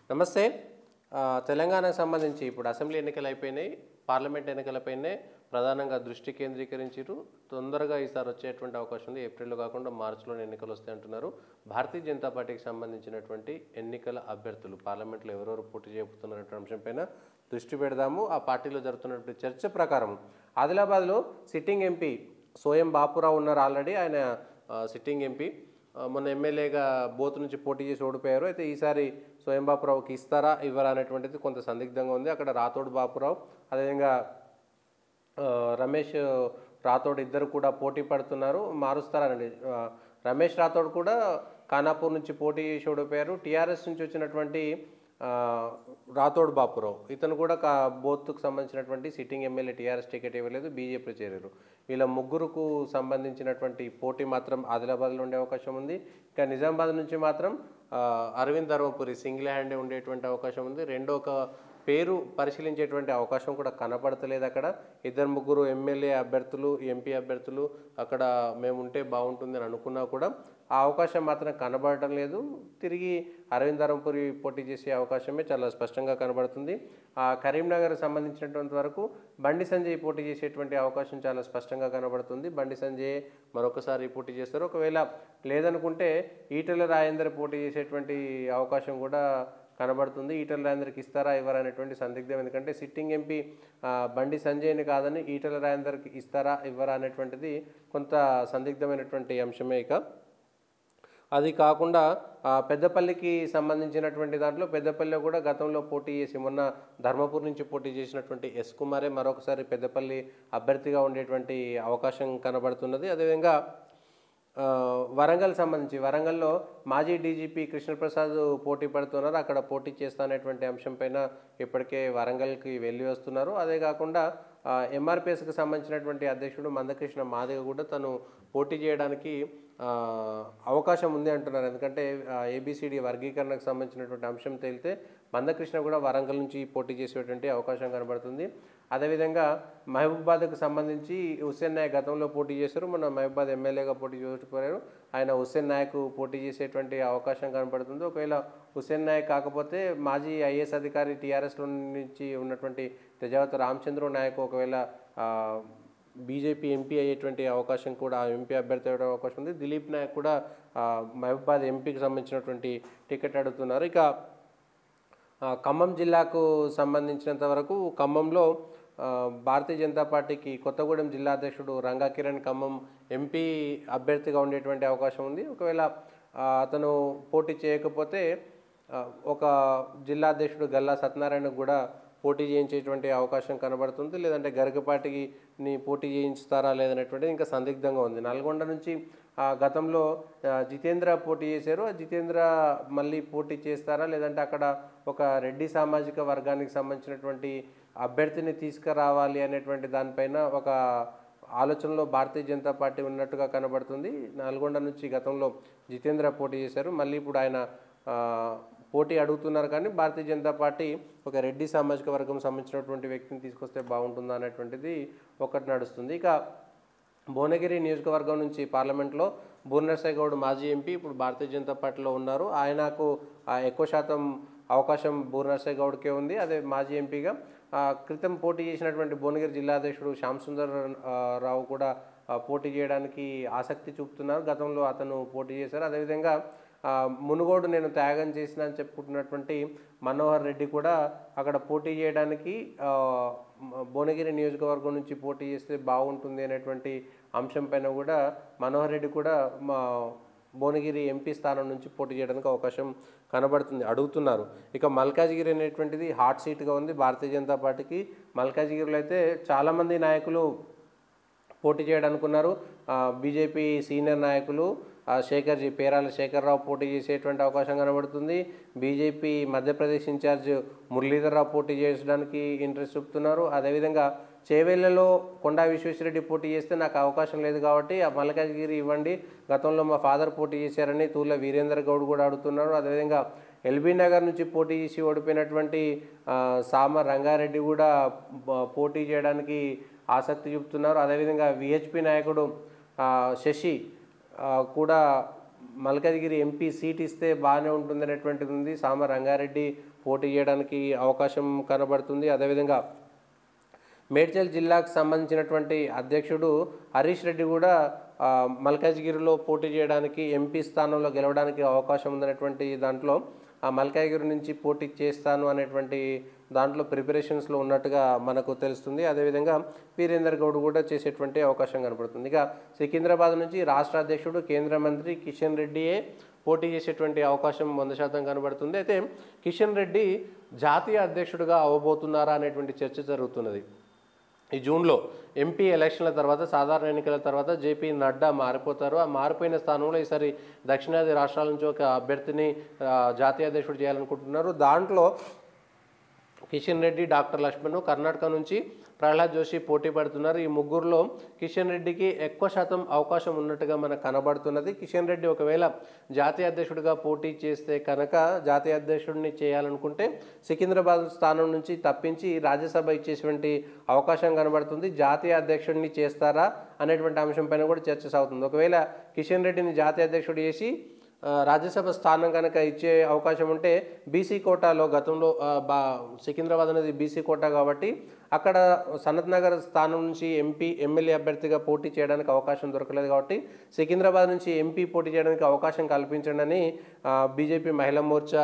నమస్తే ఆ, తెలంగాణకు సంబంధించి ఇప్పుడు అసెంబ్లీ ఎన్నికలు అయిపోయినాయి పార్లమెంట్ ఎన్నికలపైనే ప్రధానంగా దృష్టి కేంద్రీకరించారు తొందరగా ఈసారి వచ్చేటువంటి అవకాశం ఉంది ఏప్రిల్లో కాకుండా మార్చిలోనే ఎన్నికలు వస్తాయి అంటున్నారు భారతీయ జనతా పార్టీకి సంబంధించినటువంటి ఎన్నికల అభ్యర్థులు పార్లమెంట్లో ఎవరెవరు పోటీ చేయబోతున్నటువంటి అంశంపైన దృష్టి పెడదాము ఆ పార్టీలో జరుగుతున్నటువంటి చర్చ ప్రకారం ఆదిలాబాద్లో సిట్టింగ్ ఎంపీ సోయం బాపురావు ఉన్నారు ఆల్రెడీ ఆయన ఆ, సిట్టింగ్ ఎంపీ ఆ, మొన్న ఎమ్మెల్యేగా బోతు నుంచి పోటీ చేసి ఓడిపోయారు అయితే ఈసారి స్వయం బాపురావుకి ఇస్తారా ఇవ్వరా అనేటువంటిది కొంత సందిగ్ధంగా ఉంది అక్కడ రాథోడ్ బాపురావు అదేవిధంగా ఆ, రమేష్ రాథోడ్ ఇద్దరు కూడా పోటీ పడుతున్నారు మారుస్తారనండి ఆ, రమేష్ రాథోడ్ కూడా ఖానాపూర్ నుంచి పోటీ చేసి ఓడిపోయారు టీఆర్ఎస్ నుంచి వచ్చినటువంటి ఆ, రాథోడ్ బాపురావు ఇతను కూడా కా బోత్కు సంబంధించినటువంటి సిట్టింగ్ ఎమ్మెల్యే టీఆర్ఎస్ టికెట్ ఇవ్వలేదు బీజేపీ చేరారు వీళ్ళ ముగ్గురుకు సంబంధించినటువంటి పోటీ మాత్రం ఆదిలాబాద్లో ఉండే అవకాశం ఉంది ఇంకా నిజామాబాద్ నుంచి మాత్రం ఆ, అరవింద్ ధర్మపురి సింగిల్ హ్యాండే ఉండేటువంటి అవకాశం ఉంది రెండో ఒక పేరు పరిశీలించేటువంటి అవకాశం కూడా కనపడతలేదు అక్కడ ఇద్దరు ముగ్గురు ఎమ్మెల్యే అభ్యర్థులు ఎంపీ అభ్యర్థులు అక్కడ మేము ఉంటే బాగుంటుంది అని అనుకున్నా కూడా ఆ అవకాశం మాత్రం కనబడటం లేదు తిరిగి అరవింద్ ధరంపురి పోటీ చేసే అవకాశమే చాలా స్పష్టంగా కనబడుతుంది ఆ కరీంనగర్ సంబంధించినటువంటి వరకు బండి సంజయ్ పోటీ చేసేటువంటి అవకాశం చాలా స్పష్టంగా కనబడుతుంది బండి సంజయ్ మరొకసారి పోటీ చేస్తారు ఒకవేళ లేదనుకుంటే ఈటెల రాజేందర్ పోటీ చేసేటువంటి అవకాశం కూడా కనబడుతుంది ఈటల రాజేందర్కి ఇస్తారా ఇవ్వరా అనేటువంటి సందిగ్ధం ఎందుకంటే సిట్టింగ్ ఎంపీ ఆ, బండి సంజయ్ని కాదని ఈటల రాజేందర్కి ఇస్తారా ఇవ్వరా అనేటువంటిది కొంత సందిగ్ధమైనటువంటి అంశమే ఇక అది కాకుండా ఆ, పెద్దపల్లికి సంబంధించినటువంటి దాంట్లో పెద్దపల్లిలో కూడా గతంలో పోటీ చేసి మొన్న ధర్మపూర్ నుంచి పోటీ చేసినటువంటి ఎస్ కుమారే మరొకసారి పెద్దపల్లి అభ్యర్థిగా ఉండేటువంటి అవకాశం కనబడుతున్నది అదేవిధంగా ఆ, వరంగల్ సంబంధించి వరంగల్లో మాజీ డీజీపీ కృష్ణప్రసాద్ పోటీ పడుతున్నారు అక్కడ పోటీ చేస్తానటువంటి అంశం పైన ఇప్పటికే వరంగల్కి వెళ్ళి వస్తున్నారు అదే కాకుండా ఎంఆర్పిఎస్కి సంబంధించినటువంటి అధ్యక్షుడు మందకృష్ణ మాదిగ కూడా తను పోటీ చేయడానికి ఆ, అవకాశం ఉంది అంటున్నారు ఎందుకంటే ఏబిసిడి వర్గీకరణకు సంబంధించినటువంటి అంశం తేలితే మందకృష్ణ కూడా వరంగల్ నుంచి పోటీ చేసేటువంటి అవకాశం కనబడుతుంది అదేవిధంగా మహబూబాద్కు సంబంధించి హుస్సేన్ నాయక్ గతంలో పోటీ చేశారు మన మహబూబాద్ ఎమ్మెల్యేగా పోటీ చేసిపోయారు ఆయన హుస్సేన్ నాయక్ పోటీ చేసేటువంటి అవకాశం కనబడుతుంది ఒకవేళ హుస్సేన్ నాయక్ కాకపోతే మాజీ ఐఏఎస్ అధికారి టీఆర్ఎస్లో నుంచి ఉన్నటువంటి తెజావత రామచంద్ర నాయక్ ఒకవేళ ఆ, బీజేపీ ఎంపీ అయ్యేటువంటి అవకాశం కూడా ఆ ఎంపీ అభ్యర్థి అయ్యే అవకాశం ఉంది దిలీప్ నాయక్ కూడా ఆ, మహబూబాద్ ఎంపీకి సంబంధించినటువంటి టికెట్ అడుగుతున్నారు ఇక ఆ, ఖమ్మం జిల్లాకు సంబంధించినంత వరకు ఖమ్మంలో ఆ, భారతీయ జనతా పార్టీకి కొత్తగూడెం జిల్లా అధ్యక్షుడు రంగా కిరణ్ ఖమ్మం ఎంపీ అభ్యర్థిగా ఉండేటువంటి అవకాశం ఉంది ఒకవేళ ఆ, అతను పోటీ చేయకపోతే ఆ, ఒక జిల్లా అధ్యక్షుడు గల్లా సత్యనారాయణకు కూడా పోటీ చేయించేటువంటి అవకాశం కనబడుతుంది లేదంటే గరికపాటికి ని పోటీ చేయించుతారా లేదనేటువంటిది ఇంకా సందిగ్ధంగా ఉంది నల్గొండ నుంచి ఆ, గతంలో ఆ, జితేంద్ర పోటీ చేశారు ఆ జితేంద్ర మళ్ళీ పోటీ చేస్తారా లేదంటే అక్కడ ఒక రెడ్డి సామాజిక వర్గానికి సంబంధించినటువంటి అభ్యర్థిని తీసుకురావాలి అనేటువంటి దానిపైన ఒక ఆలోచనలో భారతీయ జనతా పార్టీ ఉన్నట్టుగా కనబడుతుంది నల్గొండ నుంచి గతంలో జితేంద్ర పోటీ చేశారు మళ్ళీ ఇప్పుడు ఆయన ఆ, పోటీ అడుగుతున్నారు కానీ భారతీయ జనతా పార్టీ ఒక రెడ్డి సామాజిక వర్గం సంబంధించినటువంటి వ్యక్తిని తీసుకొస్తే బాగుంటుందా అనేటువంటిది ఒకటి నడుస్తుంది ఇక భువనగిరి నియోజకవర్గం నుంచి పార్లమెంట్లో బూర్నర్సాయి గౌడ్ మాజీ ఎంపీ ఇప్పుడు భారతీయ జనతా పార్టీలో ఉన్నారు ఆయనకు ఆ, ఎక్కువ శాతం అవకాశం బూర్నర్సాయి గౌడ్కే ఉంది అదే మాజీ ఎంపీగా ఆ, క్రితం పోటీ చేసినటువంటి భువనగిరి జిల్లా అధ్యక్షుడు శ్యామ్ సుందర్ ఆ, రావు కూడా ఆ, పోటీ చేయడానికి ఆసక్తి చూపుతున్నారు గతంలో అతను పోటీ చేశారు అదేవిధంగా ఆ, మునుగోడు నేను త్యాగం చేసిన అని చెప్పుకుంటున్నటువంటి మనోహర్ రెడ్డి కూడా అక్కడ పోటీ చేయడానికి ఆ, మ- భువనగిరి నియోజకవర్గం నుంచి పోటీ చేస్తే బాగుంటుంది అనేటువంటి అంశం పైన కూడా మనోహర్ రెడ్డి కూడా మా భువనగిరి ఎంపీ స్థానం నుంచి పోటీ చేయడానికి అవకాశం కనబడుతుంది అడుగుతున్నారు ఇక మల్కాజ్గిరి అనేటువంటిది హాట్ సీట్గా ఉంది భారతీయ జనతా పార్టీకి మల్కాజ్గిరిలో అయితే చాలామంది నాయకులు పోటీ చేయడానికి ఉన్నారు బీజేపీ సీనియర్ నాయకులు ఆ, శేఖర్జీ పేరాల శేఖర్రావు పోటీ చేసేటువంటి అవకాశం కనబడుతుంది బీజేపీ మధ్యప్రదేశ్ ఇన్ఛార్జ్ మురళీధర్రావు పోటీ చేయడానికి ఇంట్రెస్ట్ చూపుతున్నారు అదేవిధంగా చేవేళ్లలో కొండా విశ్వేశ్వరరెడ్డి పోటీ చేస్తే నాకు అవకాశం లేదు కాబట్టి ఆ మల్కాజ్గిరి ఇవ్వండి గతంలో మా ఫాదర్ పోటీ చేశారని తూర్ల వీరేందర్ గౌడ్ కూడా అడుగుతున్నారు అదేవిధంగా ఎల్బీ నగర్ నుంచి పోటీ చేసి ఓడిపోయినటువంటి ఆ, సామ రంగారెడ్డి కూడా బ- పోటీ చేయడానికి ఆసక్తి చూపుతున్నారు అదేవిధంగా విహెచ్పి నాయకుడు ఆ, శశి ఆ, కూడా మల్కాజ్గిరి ఎంపీ సీట్ ఇస్తే బాగానే ఉంటుంది అనేటువంటిది ఉంది సామ రంగారెడ్డి పోటీ చేయడానికి అవకాశం కనబడుతుంది అదేవిధంగా మేడ్చల్ జిల్లాకు సంబంధించినటువంటి అధ్యక్షుడు హరీష్ రెడ్డి కూడా ఆ, మల్కాజ్గిరిలో పోటీ చేయడానికి ఎంపీ స్థానంలో గెలవడానికి అవకాశం ఉందనేటువంటి దాంట్లో ఆ మల్కాజ్గిరి నుంచి పోటీ చేస్తాను అనేటువంటి దాంట్లో ప్రిపరేషన్స్లో ఉన్నట్టుగా మనకు తెలుస్తుంది అదేవిధంగా వీరేందర్ గౌడ్ కూడా చేసేటువంటి అవకాశం కనబడుతుంది ఇక సికింద్రాబాద్ నుంచి రాష్ట్ర అధ్యక్షుడు కేంద్ర మంత్రి కిషన్ రెడ్డియే పోటీ చేసేటువంటి అవకాశం వంద శాతం కనబడుతుంది అయితే కిషన్ రెడ్డి జాతీయ అధ్యక్షుడిగా అవ్వబోతున్నారా అనేటువంటి చర్చ జరుగుతున్నది ఈ జూన్లో ఎంపీ ఎలక్షన్ల తర్వాత సాధారణ ఎన్నికల తర్వాత జేపీ నడ్డా మారిపోతారు ఆ మారిపోయిన స్థానంలో ఈసారి దక్షిణాది రాష్ట్రాల నుంచి ఒక అభ్యర్థిని ఆ, జాతీయ అధ్యక్షుడు చేయాలనుకుంటున్నారు దాంట్లో కిషన్ రెడ్డి డాక్టర్ లక్ష్మణ్ కర్ణాటక నుంచి ప్రహ్లాద్ జోషి పోటీ పడుతున్నారు ఈ ముగ్గురులో కిషన్ రెడ్డికి ఎక్కువ శాతం అవకాశం ఉన్నట్టుగా మనకు కనబడుతున్నది కిషన్ రెడ్డి ఒకవేళ జాతీయ అధ్యక్షుడిగా పోటీ చేస్తే కనుక జాతీయ అధ్యక్షుడిని చేయాలనుకుంటే సికింద్రాబాద్ స్థానం నుంచి తప్పించి రాజ్యసభ ఇచ్చేటువంటి అవకాశం కనబడుతుంది జాతీయ అధ్యక్షుడిని చేస్తారా అనేటువంటి అంశం పైన కూడా చర్చ సాగుతుంది ఒకవేళ కిషన్ రెడ్డిని జాతీయ అధ్యక్షుడు చేసి ఆ, రాజ్యసభ స్థానం కనుక ఇచ్చే అవకాశం ఉంటే బీసీ కోటాలో గతంలో ఆ, బా సికింద్రాబాద్ అనేది బీసీ కోటా కాబట్టి అక్కడ సనత్ నగర్ స్థానం నుంచి ఎంపీ ఎమ్మెల్యే అభ్యర్థిగా పోటీ చేయడానికి అవకాశం దొరకలేదు కాబట్టి సికింద్రాబాద్ నుంచి ఎంపీ పోటీ చేయడానికి అవకాశం కల్పించండి అని బీజేపీ మహిళా మోర్చా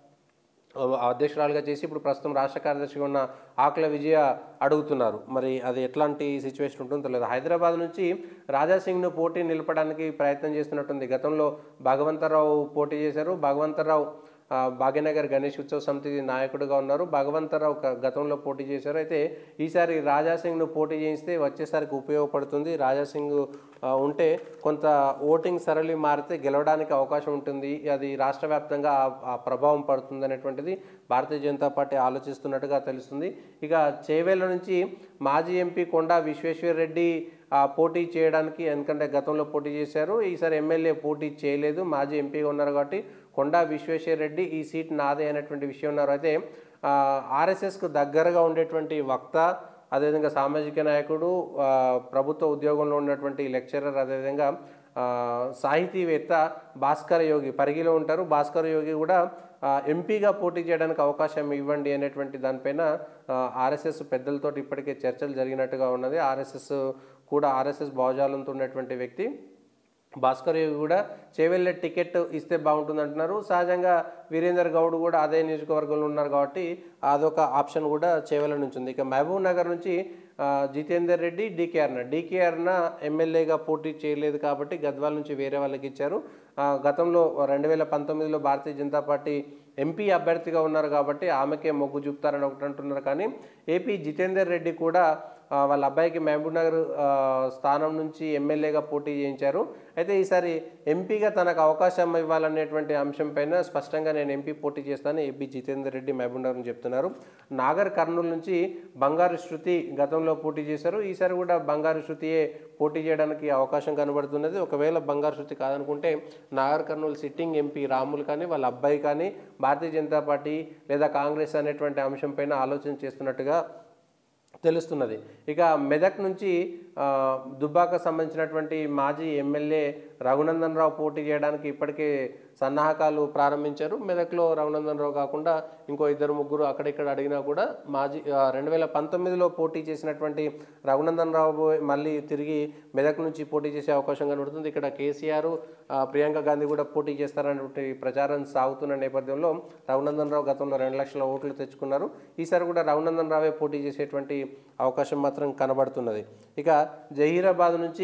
అధ్యక్షురాలుగా చేసి ఇప్పుడు ప్రస్తుతం రాష్ట్ర కార్యదర్శిగా ఉన్న ఆకుల విజయ అడుగుతున్నారు మరి అది ఎట్లాంటి సిచ్యువేషన్ ఉంటుందో తెలియదు హైదరాబాద్ నుంచి రాజాసింగ్ను పోటీ నిలపడానికి ప్రయత్నం చేస్తున్నట్టుంది గతంలో భగవంతరావు పోటీ చేశారు భగవంతరావు ఆ, భాగ్యనగర్ గణేష్ ఉత్సవ సమితి నాయకుడిగా ఉన్నారు భగవంతరావు గ- గతంలో పోటీ చేశారు అయితే ఈసారి రాజాసింగ్ను పోటీ చేయిస్తే వచ్చేసరికి ఉపయోగపడుతుంది రాజాసింగ్ ఆ, ఉంటే కొంత ఓటింగ్ సరళి మారితే గెలవడానికి అవకాశం ఉంటుంది అది రాష్ట్ర వ్యాప్తంగా ఆ- ఆ ప్రభావం పడుతుంది అనేటువంటిది భారతీయ జనతా పార్టీ ఆలోచిస్తున్నట్టుగా తెలుస్తుంది ఇక చేవేళ్ళ నుంచి మాజీ ఎంపీ కొండా విశ్వేశ్వర్ రెడ్డి ఆ, పోటీ చేయడానికి ఎందుకంటే గతంలో పోటీ చేశారు ఈసారి ఎమ్మెల్యే పోటీ చేయలేదు మాజీ ఎంపీగా ఉన్నారు కాబట్టి కొండా విశ్వేశ్వర్ రెడ్డి ఈ సీట్ నాదే అనేటువంటి విషయం ఉన్నారు అయితే ఆ, ఆర్ఎస్ఎస్కు దగ్గరగా ఉండేటువంటి వక్త అదేవిధంగా సామాజిక నాయకుడు ఆ, ప్రభుత్వ ఉద్యోగంలో ఉన్నటువంటి లెక్చరర్ అదేవిధంగా ఆ, సాహితీవేత్త భాస్కర్ యోగి పరిగిలో ఉంటారు భాస్కర్ యోగి కూడా ఆ, ఎంపీగా పోటీ చేయడానికి అవకాశం ఇవ్వండి అనేటువంటి దానిపైన ఆ, ఆర్ఎస్ఎస్ పెద్దలతో ఇప్పటికే చర్చలు జరిగినట్టుగా ఉన్నది ఆర్ఎస్ఎస్ కూడా ఆర్ఎస్ఎస్ భావజాలంతో ఉన్నటువంటి వ్యక్తి భాస్కర్ యోగి కూడా చేవెళ్ళ టికెట్ ఇస్తే బాగుంటుంది అంటున్నారు సహజంగా వీరేందర్ గౌడ్ కూడా అదే నియోజకవర్గంలో ఉన్నారు కాబట్టి అదొక ఆప్షన్ కూడా చేవెళ్ళ నుంచి ఉంది ఇక మహబూబ్ నగర్ నుంచి ఆ, జితేందర్ రెడ్డి డీకే అర్న డీకే అర్న ఎమ్మెల్యేగా పోటీ చేయలేదు కాబట్టి గద్వాల నుంచి వేరే వాళ్ళకి ఇచ్చారు ఆ, గతంలో రెండు వేల పంతొమ్మిదిలో భారతీయ జనతా పార్టీ ఎంపీ అభ్యర్థిగా ఉన్నారు కాబట్టి ఆమెకే మొగ్గు చూపుతారని ఒకటి అంటున్నారు కానీ ఏపీ జితేందర్ రెడ్డి కూడా ఆ, వాళ్ళ అబ్బాయికి మహబూబ్ నగర్ ఆ, స్థానం నుంచి ఎమ్మెల్యేగా పోటీ చేయించారు అయితే ఈసారి ఎంపీగా తనకు అవకాశం ఇవ్వాలనేటువంటి అంశం పైన స్పష్టంగా నేను ఎంపీ పోటీ చేస్తాను ఏపీ జితేందర్ రెడ్డి మహబూబ్ నగర్ అని చెప్తున్నారు నాగర్ కర్నూలు నుంచి బంగారు శృతి గతంలో పోటీ చేశారు ఈసారి కూడా బంగారు శృతియే పోటీ చేయడానికి అవకాశం కనబడుతున్నది ఒకవేళ బంగారు శృతి కాదనుకుంటే Nagarkurnool sitting MP Ramulu కానీ వాళ్ళ అబ్బాయి కానీ భారతీయ జనతా పార్టీ లేదా కాంగ్రెస్ అనేటువంటి అంశం పైన ఆలోచన చేస్తున్నట్టుగా తెలుస్తున్నది ఇక మెదక్ నుంచి ఆ, దుబ్బాక సంబంధించినటువంటి మాజీ ఎమ్మెల్యే రఘునందన్ రావు పోటీ చేయడానికి ఇప్పటికే సన్నాహకాలు ప్రారంభించారు మెదక్లో రఘునందన్ రావు కాకుండా ఇంకో ఇద్దరు ముగ్గురు అక్కడిక్కడ అడిగినా కూడా మాజీ రెండు వేల పంతొమ్మిదిలో పోటీ చేసినటువంటి రఘునందన్ రావు మళ్ళీ తిరిగి మెదక్ నుంచి పోటీ చేసే అవకాశం కనబడుతుంది ఇక్కడ కేసీఆర్ ఆ, ప్రియాంక గాంధీ కూడా పోటీ చేస్తారనేటువంటి ప్రచారం సాగుతున్న నేపథ్యంలో రఘునందన్ రావు గతంలో రెండు లక్షల ఓట్లు తెచ్చుకున్నారు ఈసారి కూడా రఘునందన్ రావే పోటీ చేసేటువంటి అవకాశం మాత్రం కనబడుతున్నది ఇక జహీరాబాద్ నుంచి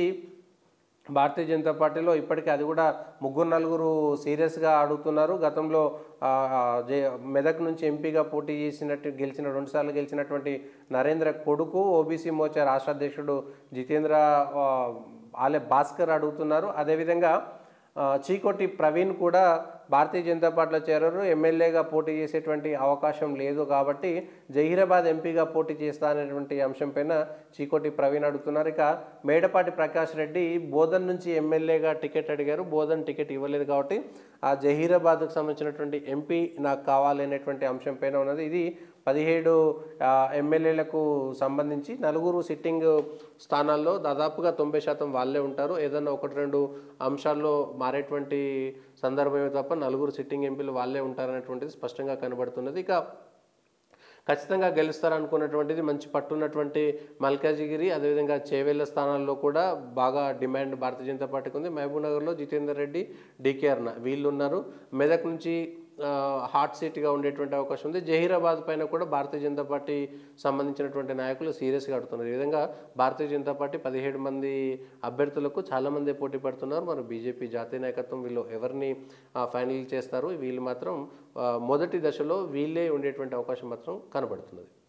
భారతీయ జనతా పార్టీలో ఇప్పటికీ అది కూడా ముగ్గురు నలుగురు సీరియస్గా అడుగుతున్నారు గతంలో ఆ, ఆ, జే- మెదక్ నుంచి ఎంపీగా పోటీ చేసినట్టు గెలిచిన రెండుసార్లు గెలిచినటువంటి నరేంద్ర కొడుకు ఓబీసీ మోర్చా రాష్ట్ర అధ్యక్షుడు జితేంద్ర ఆ, ఆలే భాస్కర్ అడుగుతున్నారు అదేవిధంగా ఆ, చీకోటి ప్రవీణ్ కూడా భారతీయ జనతా పార్టీలో చేరారు ఎమ్మెల్యేగా పోటీ చేసేటువంటి అవకాశం లేదు కాబట్టి జహీరాబాద్ ఎంపీగా పోటీ చేస్తా అనేటువంటి అంశం పైన చీకోటి ప్రవీణ్ అడుగుతున్నారు ఇక మేడపాటి ప్రకాష్ రెడ్డి బోధన్ నుంచి ఎమ్మెల్యేగా టికెట్ అడిగారు బోధన్ టికెట్ ఇవ్వలేదు కాబట్టి ఆ జహీరాబాద్కు సంబంధించినటువంటి ఎంపీ నాకు కావాలి అనేటువంటి అంశం పైన ఉన్నది ఇది పదిహేడు ఆ, ఎమ్మెల్యేలకు సంబంధించి నలుగురు సిట్టింగ్ స్థానాల్లో దాదాపుగా తొంభై శాతం వాళ్ళే ఉంటారు ఏదన్నా ఒకటి రెండు అంశాల్లో మారేటువంటి సందర్భమే తప్ప నలుగురు సిట్టింగ్ ఎంపీలు వాళ్ళే ఉంటారనేటువంటిది స్పష్టంగా కనబడుతున్నది ఇక ఖచ్చితంగా గెలుస్తారనుకున్నటువంటిది మంచి పట్టున్నటువంటి మల్కాజిగిరి అదేవిధంగా చేవెళ్ళ స్థానాల్లో కూడా బాగా డిమాండ్ భారతీయ జనతా పార్టీకి ఉంది మహబూబ్ నగర్లో జితేందర్ రెడ్డి డీకే అర్ణ వీళ్ళు ఉన్నారు మెదక్ నుంచి ఆ, హాట్ సీట్గా ఉండేటువంటి అవకాశం ఉంది జహీరాబాద్ పైన కూడా భారతీయ జనతా పార్టీ సంబంధించినటువంటి నాయకులు సీరియస్గా ఆడుతున్నారు ఈ విధంగా భారతీయ జనతా పార్టీ పదిహేడు మంది అభ్యర్థులకు చాలామంది పోటీ పడుతున్నారు మరి బీజేపీ జాతీయ నాయకత్వం వీళ్ళు ఎవరిని ఆ, ఫైనల్ చేస్తారు వీళ్ళు మాత్రం ఆ, మొదటి దశలో వీళ్ళే ఉండేటువంటి అవకాశం మాత్రం కనబడుతున్నది